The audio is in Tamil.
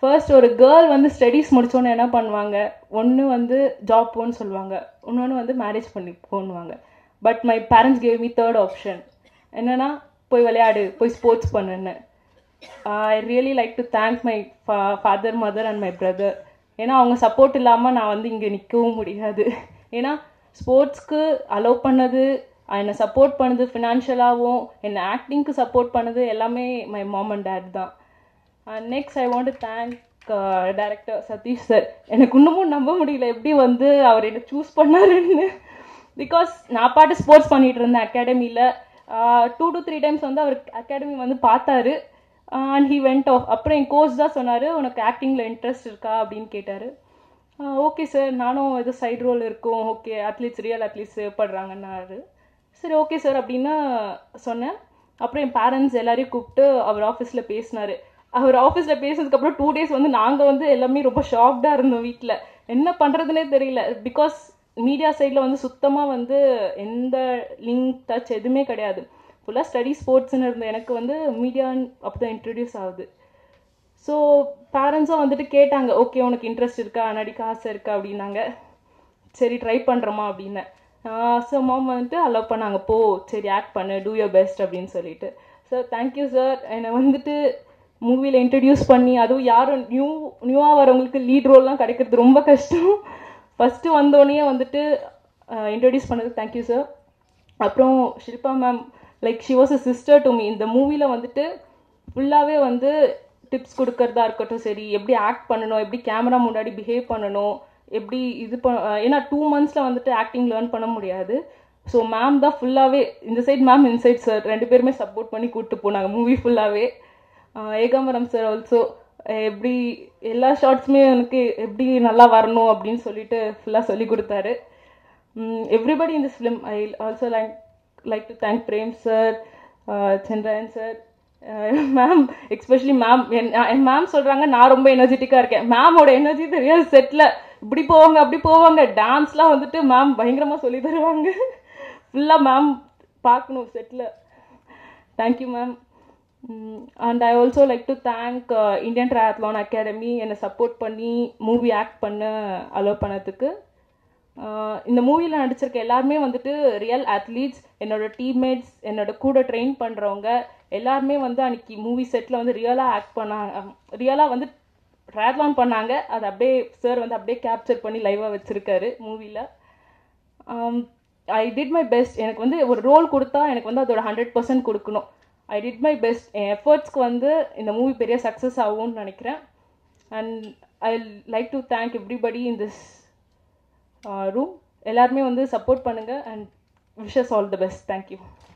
ஃபர்ஸ்ட் ஒரு கேர்ள் வந்து ஸ்டடீஸ் முடிச்சோன்னு என்ன பண்ணுவாங்க ஒன்று வந்து ஜாப் போன்னு சொல்லுவாங்க இன்னொன்று வந்து மேரேஜ் பண்ணி போன்னுவாங்க but my parents gave me third option என்னன்னா போய் விளையாடு போய் ஸ்போர்ட்ஸ் பண்ணுன்னு I really like to thank my father mother and my brother ஏன்னா அவங்க சப்போர்ட் இல்லாமல் நான் வந்து இங்கே நிற்கவும் முடியாது ஏன்னா ஸ்போர்ட்ஸ்க்கு அலோவ் பண்ணது என்னை சப்போர்ட் பண்ணது ஃபினான்ஷியலாகவும் என்னை ஆக்டிங்க்கு சப்போர்ட் பண்ணது எல்லாமே மை மாம் அண்ட் டேட் தான் next I want to thank director Sathish sir எனக்கு இன்னமும் நம்ப முடியல எப்படி வந்து அவர் என்ன சூஸ் பண்ணாருன்னு பிகாஸ் நான் பாட்டு ஸ்போர்ட்ஸ் பண்ணிட்டு இருந்தேன் அகாடமியில் டூ டு த்ரீ டைம்ஸ் வந்து அவர் அகாடமி வந்து பார்த்தாரு அண்ட் ஹி வெண்ட் ஆஃப் அப்புறம் என் கோச் தான் சொன்னார் உனக்கு ஆக்டிங்கில் இன்ட்ரெஸ்ட் இருக்கா அப்படின்னு கேட்டார் ஓகே சார் நானும் இது சைடு ரோல் இருக்கும் ஓகே அத்லீட்ஸ் ரியல் அத்லீட்ஸ் தேவைப்படுறாங்கன்னாரு சரி ஓகே சார் அப்படின்னு சொன்னேன் அப்புறம் என் பேரண்ட்ஸ் எல்லாரையும் கூப்பிட்டு அவர் ஆஃபீஸில் பேசினார் அவர் ஆஃபீஸில் பேசினதுக்கப்புறம் டூ டேஸ் வந்து நாங்கள் வந்து எல்லாமே ரொம்ப ஷாக்டாக இருந்தோம் வீட்டில் என்ன பண்ணுறதுனே தெரியல பிகாஸ் மீடியா சைடில் வந்து சுத்தமாக வந்து எந்த லிங்க் டச் எதுவுமே கிடையாது ஃபுல்லாக ஸ்டடி ஸ்போர்ட்ஸ்னு இருந்த எனக்கு வந்து மீடியா அப்போ தான் இன்ட்ரடியூஸ் ஆகுது ஸோ பேரண்ட்ஸும் வந்துட்டு கேட்டாங்க ஓகே உனக்கு இன்ட்ரெஸ்ட் இருக்கா நடிக்க ஆசை இருக்கா அப்படின்னாங்க சரி ட்ரை பண்ணுறோமா அப்படின்னு ஸோ மாம் வந்துட்டு அலோவ் பண்ணாங்க போ சரி ஆக்ட் பண்ணு டூ யோர் பெஸ்ட் அப்படின்னு சொல்லிட்டு சார் தேங்க்யூ சார் என்னை வந்துட்டு மூவியில் இன்ட்ரடியூஸ் பண்ணி அதுவும் யாரும் நியூ நியூவாக வரவங்களுக்கு லீட் ரோல்லாம் கிடைக்கிறது ரொம்ப கஷ்டம் ஃபஸ்ட்டு வந்தோடனே வந்துட்டு இன்ட்ரடியூஸ் பண்ணது தேங்க்யூ சார் அப்புறம் Shilpa ma'am like she was a sister to me இந்த மூவியில் வந்துட்டு ஃபுல்லாகவே வந்து டிப்ஸ் கொடுக்கறதா இருக்கட்டும் சரி எப்படி ஆக்ட் பண்ணணும் எப்படி கேமரா முன்னாடி பிஹேவ் பண்ணணும் எப்படி இது ப ஏன்னா டூ மந்த்ஸில் வந்துட்டு ஆக்டிங் லேர்ன் பண்ண முடியாது ஸோ மேம் தான் ஃபுல்லாகவே இந்த சைட் மேம் இன்சைட் சார் ரெண்டு பேருமே சப்போர்ட் பண்ணி கூப்பிட்டு போனாங்க மூவி ஃபுல்லாகவே ஏகாம்பரம் சார் ஆல்சோ எப்படி எல்லா ஷார்ட்ஸுமே எனக்கு எப்படி நல்லா வரணும் அப்படின்னு சொல்லிட்டு ஃபுல்லாக சொல்லி கொடுத்தாரு everybody in this film I also like like to thank Prem sir Chandran sir ma'am especially ma'am என் மேம் சொல்கிறாங்க நான் ரொம்ப எனர்ஜெட்டிக்காக இருக்கேன் மேமோட எனர்ஜி தெரியாது செட்டில் இப்படி போவாங்க அப்படி போவாங்க டான்ஸ்லாம் வந்துட்டு மேம் பயங்கரமாக சொல்லி தருவாங்க ஃபுல்லாக மேம் பார்க்கணும் செட்டில் thank you ma'am and I also like to thank Indian triathlon academy என்னை சப்போர்ட் பண்ணி மூவி ஆக்ட் பண்ண அலோவ் பண்ணதுக்கு இந்த மூவியில் நடிச்சிருக்க எல்லாருமே வந்துட்டு ரியல் அத்லீட்ஸ் என்னோட டீம்மேட்ஸ் என்னோட கூட ட்ரெயின் பண்ணுறவங்க எல்லாருமே வந்து அன்னைக்கு மூவி செட்டில் வந்து ரியலாக ஆக்ட் பண்ணாங்க ரியலாக வந்து ட்ராத்லான் பண்ணாங்க அதை அப்படியே சார் வந்து அப்படியே கேப்சர் பண்ணி லைவாக வச்சுருக்காரு மூவியில் ஐ டிட் மை பெஸ்ட் எனக்கு வந்து ஒரு ரோல் கொடுத்தா எனக்கு வந்து அதோட ஹண்ட்ரட் பர்சன்ட் கொடுக்கணும் ஐ டிட் மை பெஸ்ட் என் எஃபர்ட்ஸ்க்கு வந்து இந்த மூவி பெரிய சக்ஸஸ் ஆகும்னு நினைக்கிறேன் and I like to thank everybody in this room எல்லாருமே வந்து சப்போர்ட் பண்ணுங்கள் and wishes all the best thank you